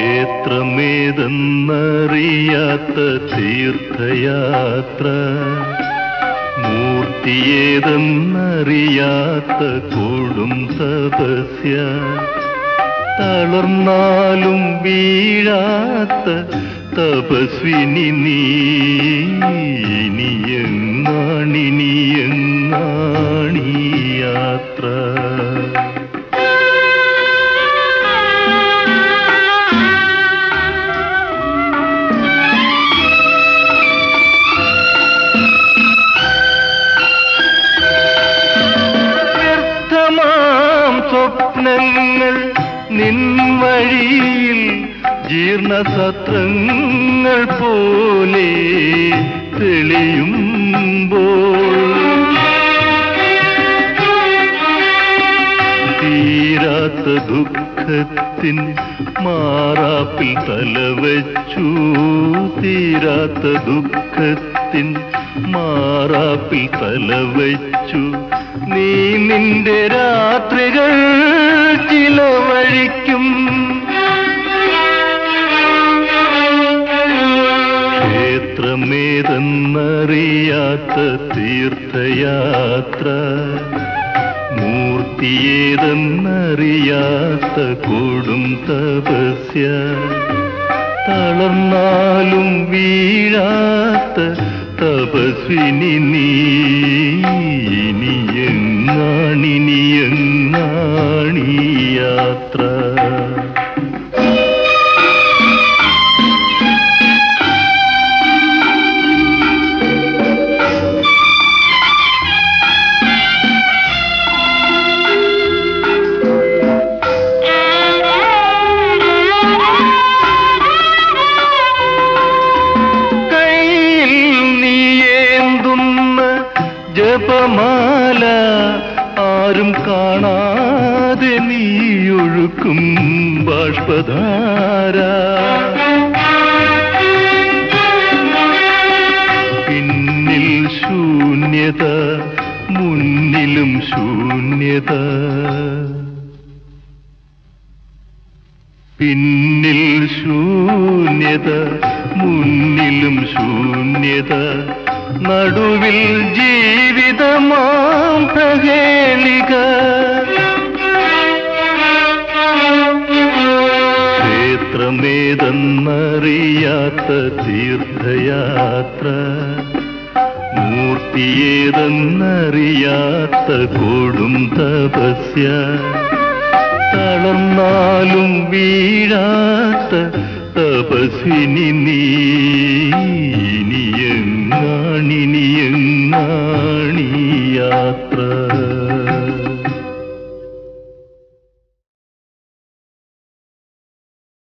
ക്ഷേത്രമേതെന്നറിയാത്ത തീർത്ഥയാത്ര മൂർത്തിയേതെന്നറിയാത്ത കൊടും തപസ്യ തളർന്നാലും വീഴാത്ത തപസ്വിനി നീ ഇനിയെങ്ങാണിനിയെങ്ങാണീ യാത്ര വ്യർത്ഥമാം സ്വപ്നങ്ങൾ നിൻ വഴിയിൽ ജീർണസത്രങ്ങൾ പോലെ തെളിയുമ്പോൾ തീരാത്ത ദുഃഖത്തിൻ മാറാപ്പിൽ തലവച്ചു തീരാത്ത ദുഃഖത്തിൻ മാറാപ്പിൽ തലവച്ചു നീ നിന്റെ രാത്രികൾ ചിലവഴിക്കും ക്ഷേത്രമേതെന്നറിയാത്ത തീർത്ഥയാത്ര മൂർത്തിയേതെന്നറിയാത്ത കൊടും തപസ്യ തളർന്നാലും വീഴാത്ത തപസ്വിനി നീ ഇനിയെങ്ങാണിനിയെങ്ങാണീ യാത്ര കയ്യിൽ നീയേന്തുന്ന ജപമാല ആരും കാണാതെ നീയൊഴുക്കും ബാഷ്പധാര പിന്നിൽ ശൂന്യത മുന്നിലും ശൂന്യത പിന്നിൽ ശൂന്യത മുന്നിലും ശൂന്യത നടുവിൽ ജീവിതമാം പ്രഹേളിക ക്ഷേത്രമേതെന്നറിയാത്ത തീർത്ഥയാത്ര മൂർത്തിയേതെന്നറിയാത്ത കൊടും തപസ്യ തളർന്നാലും വീഴാത്ത തപസ്വിനി നീ ഇനിയെങ്ങാണിനിയെങ്ങാണീ യാത്ര